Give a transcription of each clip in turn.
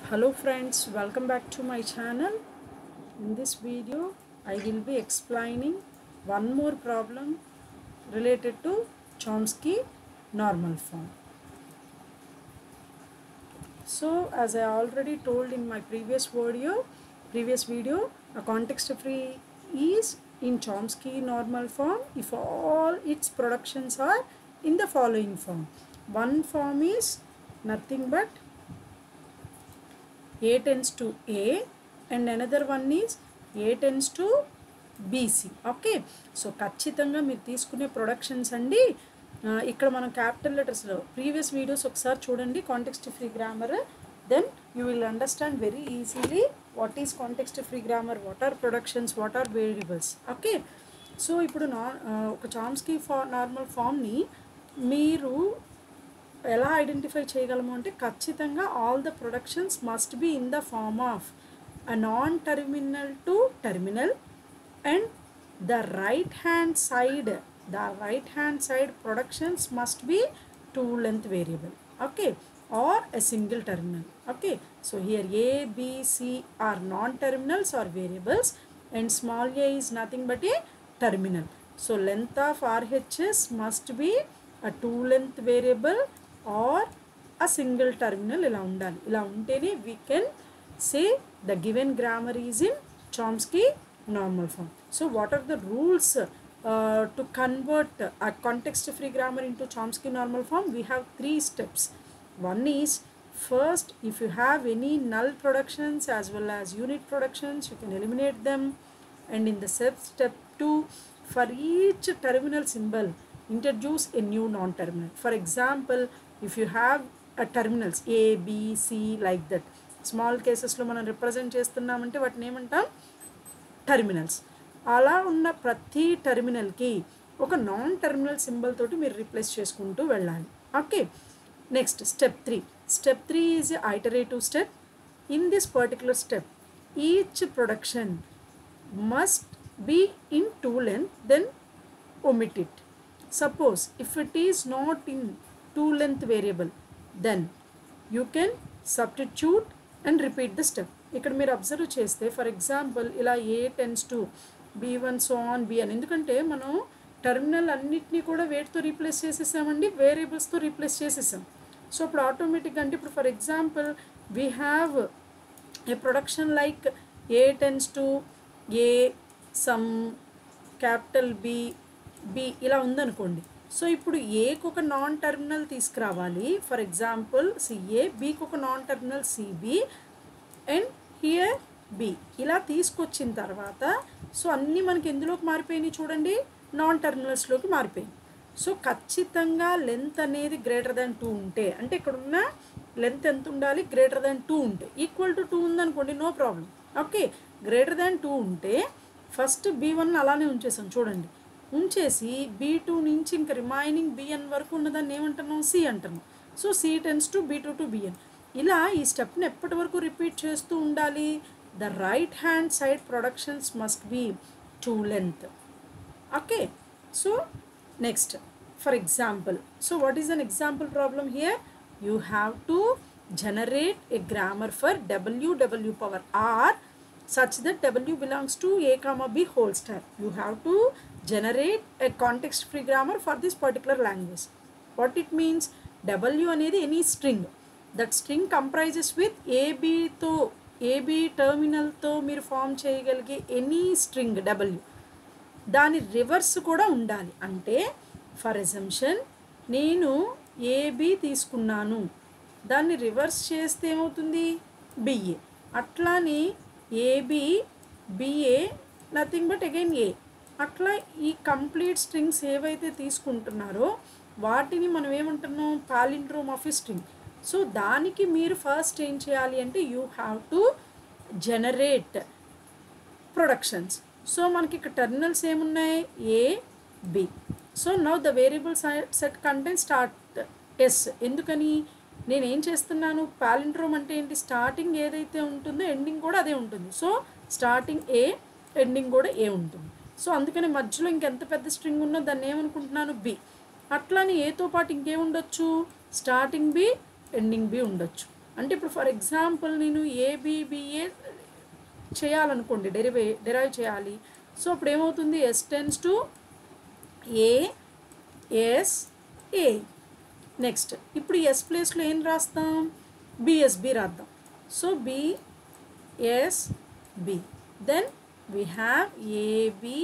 hello friends welcome back to my channel in this video i will be explaining one more problem related to chomsky normal form so as i already told in my previous video previous video a context free is in chomsky normal form if all its productions are in the following form one form is nothing but A tends to A and another one is A tends to BC okay so ఖచ్చితంగా మీరు తీసుకునే productions అండి ఆ, ఇక్కడ మనం capital లెటర్స్లో previous videos ఒకసారి చూడండి context free grammar then you will understand very easily what is context free grammar what are productions what are variables okay so ఇప్పుడు నా ఆ, ఒక చామ్స్కీ ఫా నార్మల్ ఫామ్ని మీరు ఎలా ఐడెంటిఫై చేయగలము అంటే ఖచ్చితంగా all the productions must be in the form of a non terminal to terminal and the right hand side the right hand side productions must be two length variable okay or a single terminal okay so here A BC are non terminals are variables and small a is nothing but a terminal so length of RHS must be a two length variable or a single terminal ఇలా ఉండాలి ఇలా ఉంటేనే we can say the given grammar is in Chomsky normal form so what are the rules to convert a context free grammar into Chomsky normal form we have three steps one is first if you have any null productions as well as unit productions you can eliminate them and in the step step 2 for each terminal symbol introduce a new non-terminal for example if you have a terminals a b c like that small కేసెస్లో మనం represent చేస్తున్నామంటే వాటిని ఏమంటాం terminals అలా ఉన్న ప్రతి టెర్మినల్కి ఒక non terminal symbol తోటి మీరు రీప్లేస్ చేసుకుంటూ వెళ్ళాలి okay next step three step three is iterative step in this particular step each production must be in two length then omit it. Suppose if it is not in two length variable, then you can substitute and repeat the step. ఇక్కడ మీరు observe చేస్తే for example ఇలా A tends to B one so on B అని ఎందుకంటే మనం terminal అన్నిటినీ కూడా వేటితో రీప్లేస్ చేసేసామండి వేరియబుల్స్తో రీప్లేస్ చేసేసాం సో ఇప్పుడు ఆటోమేటిక్గా అంటే ఇప్పుడు for example we have a production like A tends to a some capital B B ఇలా ఉందనుకోండి సో ఇప్పుడు ఏకి ఒక నాన్ టెర్మినల్ తీసుకురావాలి ఫర్ ఎగ్జాంపుల్ సిఏ బికి ఒక non terminal CB and here B ఇలా తీసుకొచ్చిన తర్వాత సో అన్నీ మనకి ఎందులోకి మారిపోయినాయి చూడండి నాన్ టెర్మినల్స్లోకి మారిపోయింది సో ఖచ్చితంగా లెంత్ అనేది గ్రేటర్ దాన్ టూ ఉంటే అంటే ఇక్కడ ఉన్న లెంత్ ఎంత ఉండాలి గ్రేటర్ దాన్ టూ ఉంటే ఈక్వల్ టు టూ ఉందనుకోండి no problem okay greater than two ఉంటే ఫస్ట్ బీ వన్ అలానే ఉంచేసాం చూడండి ఉంచేసి బీ టూ నుంచి ఇంకా రిమైనింగ్ బిఎన్ వరకు ఉన్నదాన్ని ఏమంటున్నాం సి అంటున్నాం so C tends to B to to BN ఇలా ఈ స్టెప్ని ఎప్పటి వరకు రిపీట్ చేస్తూ ఉండాలి the right hand side productions must be two length okay so next for example so what is an example problem here you have to generate a grammar for W W power R such that W belongs to A comma B whole star. You have to generate a context free grammar for this particular language. What it means? W అనేది any string. That string comprises with ఏబితో AB టర్మినల్తో మీరు form చేయగలిగే any string W దాని reverse కూడా ఉండాలి అంటే for exemption నేను ఏబి తీసుకున్నాను దాన్ని రివర్స్ చేస్తే ఏమవుతుంది బిఏ అట్లానే AB BA nothing but again A అట్లా ఈ కంప్లీట్ స్ట్రింగ్స్ ఏవైతే తీసుకుంటున్నారో వాటిని మనం ఏమంటున్నాం పాలిండ్రోమ్ ఆఫ్ స్ట్రింగ్ సో దానికి మీరు ఫస్ట్ ఏం చేయాలి అంటే you have to generate productions so మనకి ఇక్కడ టెర్మినల్స్ ఏమున్నాయి A B so now the variable set content start S ఎందుకని నేను ఏం చేస్తున్నాను పాలిండ్రోమ్ అంటే ఏంటి స్టార్టింగ్ ఏదైతే ఉంటుందో ఎండింగ్ కూడా అదే ఉంటుంది సో స్టార్టింగ్ ఏ ఎండింగ్ కూడా ఏ ఉంటుంది సో అందుకని మధ్యలో ఇంకెంత పెద్ద స్ట్రింగ్ ఉన్నో దాన్ని ఏమనుకుంటున్నాను బి అట్లానే ఏతో పాటు ఇంకేముండొచ్చు స్టార్టింగ్ బి ఎండింగ్ బి ఉండొచ్చు అంటే ఇప్పుడు ఫర్ ఎగ్జాంపుల్ నేను ఏబిబిఏ చేయాలనుకోండి డెరివే డెరైవ్ చేయాలి సో అప్పుడు ఏమవుతుంది S tends to A S A next ఇప్పుడు ఎస్ ప్లేస్లో ఏం రాస్తాం బిఎస్బి రాద్దాం so BS B then we have AB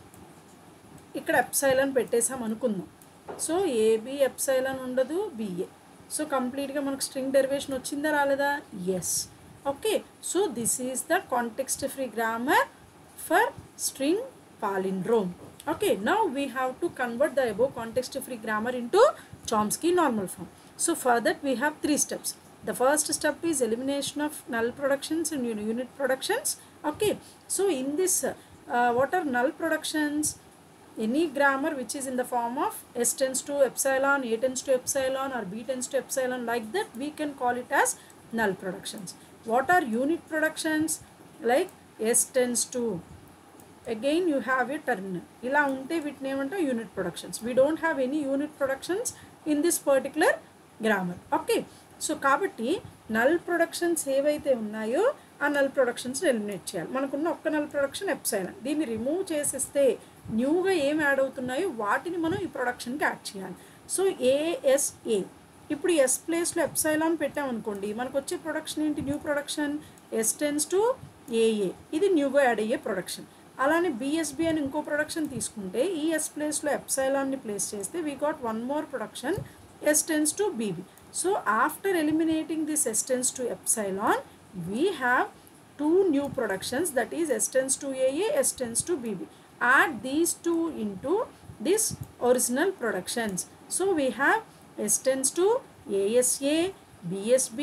ఇక్కడ ఎప్సైలన్ పెట్టేసాం అనుకుందాం సో ఏబి ఎప్సైలన్ ఉండదు బిఏ సో కంప్లీట్గా మనకు స్ట్రింగ్ డెరివేషన్ వచ్చిందా రాలేదా S okay so this is the context free grammar for string palindrome okay now we have to convert the above context free grammar into chomsky normal form so for that we have three steps the first step is elimination of null productions and uni- unit productions okay so in this uh, what are null productions any grammar which is in the form of s tends to epsilon a tends to epsilon or b tends to epsilon like that we can call it as null productions what are unit productions like s tends to again you have a terminal ఇలా ఉంటే వీటిని ఏమంటాం unit productions we don't have any unit productions in this particular grammar okay so కాబట్టి null productions ఏవైతే ఉన్నాయో ఆ null productions eliminate చేయాలి మనకున్న ఒక్క నల్ ప్రొడక్షన్ ఎప్సైలన్ దీన్ని రిమూవ్ చేసేస్తే న్యూగా ఏం యాడ్ అవుతున్నాయో వాటిని మనం ఈ ప్రొడక్షన్కి యాడ్ చేయాలి సో ఏఎస్ఏ ఇప్పుడు ఎస్ ప్లేస్లో ఎప్సైలాన్ పెట్టామనుకోండి మనకు వచ్చే ప్రొడక్షన్ ఏంటి new production S tends to AA ఇది న్యూగా యాడ్ అయ్యే ప్రొడక్షన్ అలానే బిఎస్బి అని ఇంకో ప్రొడక్షన్ తీసుకుంటే ఈ ఎస్ ప్లేస్లో ఎప్సైలాన్ని ప్లేస్ చేస్తే we got one more production S tends to BB so after eliminating this S tends to epsilon we have two new productions that is s tends to aa s tends to bb add these two into this original productions so we have s tends to asa bsb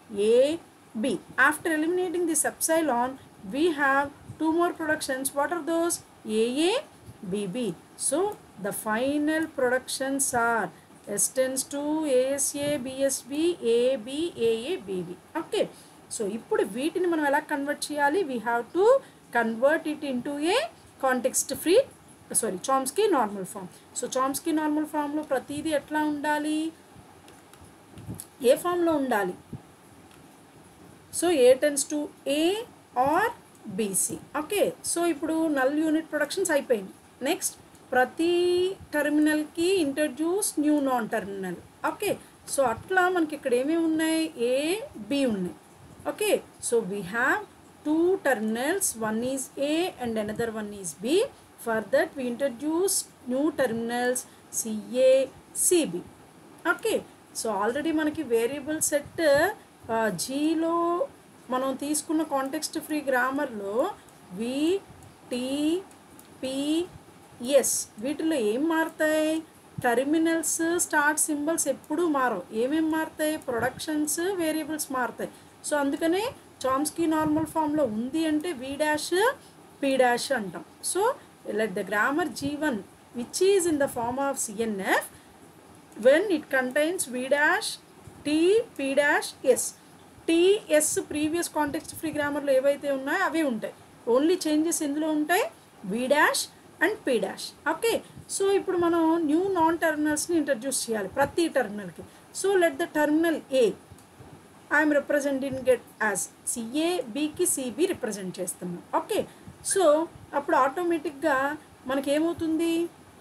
ab after eliminating this epsilon we have two more productions what are those aa bb so the final productions are s tends to asa bsb ab aa bb okay so ఇప్పుడు వీటిని మనం ఎలా convert చేయాలి we have to convert it into a context free sorry Chomsky normal form so Chomsky normal ఫామ్లో ప్రతిదీ ఎట్లా ఉండాలి ఏ ఫామ్లో ఉండాలి so A tends to A or BC okay so ఇప్పుడు నల్ యూనిట్ ప్రొడక్షన్స్ అయిపోయింది నెక్స్ట్ ప్రతి టెర్మినల్కి introduce new non terminal okay so అట్లా మనకి ఇక్కడ ఏమేమి ఉన్నాయి ఏ బి ఉన్నాయి okay so we have two terminals one is A and another one is B for that we introduce new terminals CA CB okay so already మనకి variable set జీలో మనం తీసుకున్న కాంటెక్స్ట్ ఫ్రీ గ్రామర్లో V T P S వీటిలో ఏం మారుతాయి terminals start symbols ఎప్పుడూ మారవు ఏమేం మారుతాయి ప్రొడక్షన్స్ వేరియబుల్స్ మారుతాయి సో అందుకనే చామ్స్కీ నార్మల్ ఫామ్లో ఉంది అంటే వి డాష్ పి డాష్ అంటాం so let the grammar G one which is in the form of CNF when it contains V dash T P dash S TS previous context free గ్రామర్లో ఏవైతే ఉన్నాయో అవే ఉంటాయి only changes ఎందులో ఉంటాయి V dash and P dash okay so ఇప్పుడు మనం new non టెర్మినల్స్ని ఇంట్రడ్యూస్ చేయాలి ప్రతి టెర్మినల్కి so let the terminal A I'm representing it as CA బికి సిబి రిప్రజెంట్ చేస్తున్నాం ఓకే సో అప్పుడు ఆటోమేటిక్గా మనకేమవుతుంది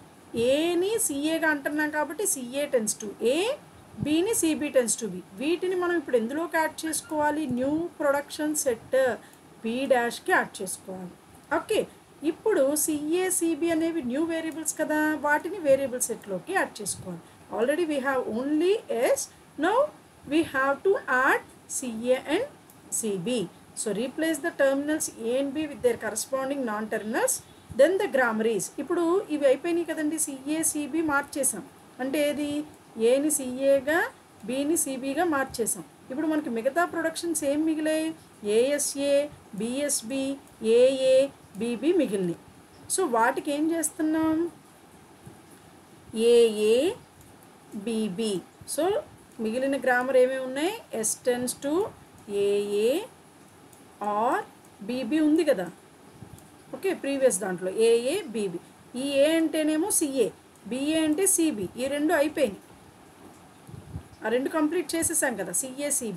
ఏని సిఏగా అంటున్నాం కాబట్టి సిఏ టెన్స్ టు ఏ బిని సిబి టెన్స్ టు బి వీటిని మనం ఇప్పుడు ఎందులోకి యాడ్ చేసుకోవాలి న్యూ ప్రొడక్షన్ సెట్ పి డాష్కి యాడ్ చేసుకోవాలి ఓకే ఇప్పుడు సిఏ సిబి అనేవి న్యూ వేరియబుల్స్ కదా వాటిని వేరియబుల్ సెట్లోకి యాడ్ చేసుకోవాలి already we have only S now we have to add CA and CB. So replace the terminals A and B with their corresponding non-terminals. Then the grammar is. ఇప్పుడు ఇవి అయిపోయినాయి కదండి CA CB మార్చేసాం అంటే ఏది ఏని సిఏగా బిని సిబిగా మార్చేసాం ఇప్పుడు మనకి మిగతా ప్రొడక్షన్స్ ఏం మిగిలాయి ఏఎస్ఏ బిఎస్బి ఏఏ బిబి మిగిలినాయి సో వాటికి ఏం చేస్తున్నాం ఏఏ బిబి సో మిగిలిన గ్రామర్ ఏమేమి ఉన్నాయి S tends to AA or BB ఉంది కదా ఓకే ప్రీవియస్ దాంట్లో ఏఏ బీబీ ఈ ఏ అంటేనేమో సిఏ బిఏ అంటే సిబి ఈ రెండు అయిపోయినాయి ఆ రెండు కంప్లీట్ చేసేసాం కదా సిఏ సిబి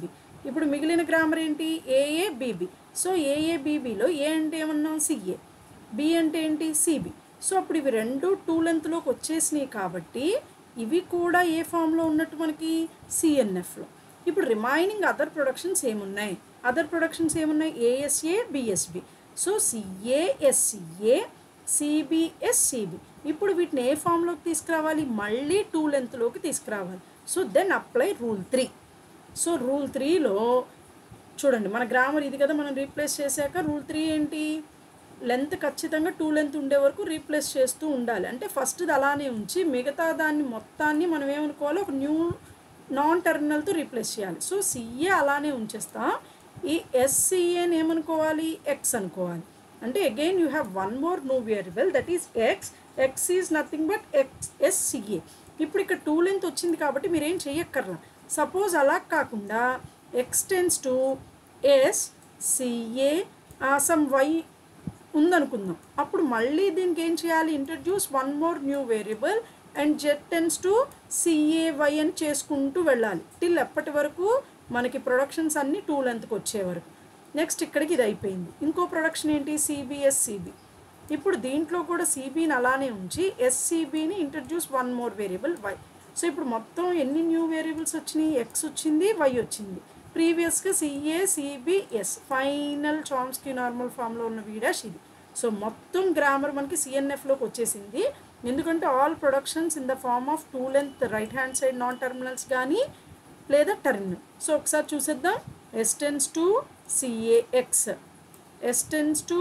ఇప్పుడు మిగిలిన గ్రామర్ ఏంటి ఏఏ బీబీ సో ఏఏ బీబీలో ఏ అంటే ఏమన్నాం సిఏ బి అంటే ఏంటి సిబి సో అప్పుడు ఇవి రెండు టూ లెంత్లోకి వచ్చేసినాయి కాబట్టి ఇవి కూడా ఏ ఫామ్లో ఉన్నట్టు మనకి సిఎన్ఎఫ్లో ఇప్పుడు రిమైనింగ్ అదర్ ప్రొడక్షన్స్ ఏమున్నాయి అదర్ ప్రొడక్షన్స్ ఏమున్నాయి ASA BSB so CASCA CBSCB ఇప్పుడు వీటిని ఏ ఫామ్లోకి తీసుకురావాలి మళ్ళీ టూ లెంత్లోకి తీసుకురావాలి so then apply rule three so rule త్రీలో చూడండి మన గ్రామర్ ఇది కదా మనం రీప్లేస్ చేశాక రూల్ త్రీ ఏంటి లెంత్ ఖచ్చితంగా టూ లెంత్ ఉండే వరకు రీప్లేస్ చేస్తూ ఉండాలి అంటే ఫస్ట్ది అలానే ఉంచి మిగతా దాన్ని మొత్తాన్ని మనం ఏమనుకోవాలి ఒక న్యూ నాన్ టెర్మినల్తో రీప్లేస్ చేయాలి సో సిఏ అలానే ఉంచేస్తాం ఈ ఎస్సిఏని ఏమనుకోవాలి ఎక్స్ అనుకోవాలి అంటే again you have one more no variable that is X X is nothing but X SCA ఇప్పుడు ఇక్కడ టూ లెంత్ వచ్చింది కాబట్టి మీరు ఏం చెయ్యక్కర్లా సపోజ్ అలా కాకుండా X tends to S CA some Y ఉందనుకుందాం అప్పుడు మళ్ళీ దీనికి ఏం చేయాలి introduce one more new variable and Z tends to CAY అని చేసుకుంటూ వెళ్ళాలి టిల్ ఎప్పటి వరకు మనకి ప్రొడక్షన్స్ అన్నీ టూ లెంత్కి వచ్చే వరకు నెక్స్ట్ ఇక్కడికి ఇది అయిపోయింది ఇంకో ప్రొడక్షన్ ఏంటి సిబిఎస్ సిబి ఇప్పుడు దీంట్లో కూడా సిబిని అలానే ఉంచి ఎస్సిబిని introduce one more variable Y so ఇప్పుడు మొత్తం ఎన్ని న్యూ వేరియబుల్స్ వచ్చినాయి ఎక్స్ వచ్చింది వై వచ్చింది ప్రీవియస్గా CA CBS final Chomsky normal ఫామ్లో ఉన్న వీడాష్ ఇది సో మొత్తం గ్రామర్ మనకి సిఎన్ఎఫ్లోకి వచ్చేసింది ఎందుకంటే all productions in the form of two length right hand side non terminals కానీ లేదా టర్మినల్ సో ఒకసారి చూసేద్దాం ఎస్టెన్స్ టు సిఏఎక్స్ ఎస్టెన్స్ టు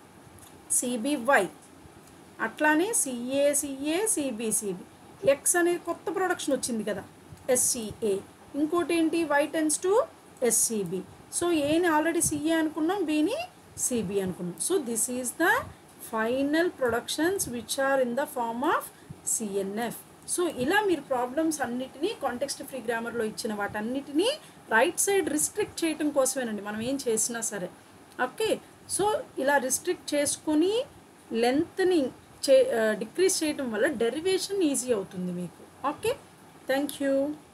సిబివై అట్లానే సిఏ సిఏ సిబిసిబి ఎక్స్ అనేది కొత్త ప్రొడక్షన్ వచ్చింది కదా ఎస్సిఏ ఇంకోటి ఏంటి Y tends to SCB so ఏని ఆల్రెడీ సిఏ అనుకున్నాం బిని సిబి అనుకున్నాం so this is the final productions which are in the form of CNF so ఇలా మీరు ప్రాబ్లమ్స్ అన్నిటినీ కాంటెక్స్ట్ ఫ్రీ గ్రామర్లో ఇచ్చిన వాటన్నిటినీ రైట్ సైడ్ రిస్ట్రిక్ట్ చేయటం కోసమేనండి మనం ఏం చేసినా సరే ఓకే సో ఇలా రిస్ట్రిక్ట్ చేసుకొని లెంత్ని చే డిక్రీజ్ చేయటం వల్ల డెరివేషన్ ఈజీ అవుతుంది మీకు ఓకే థ్యాంక్ యూ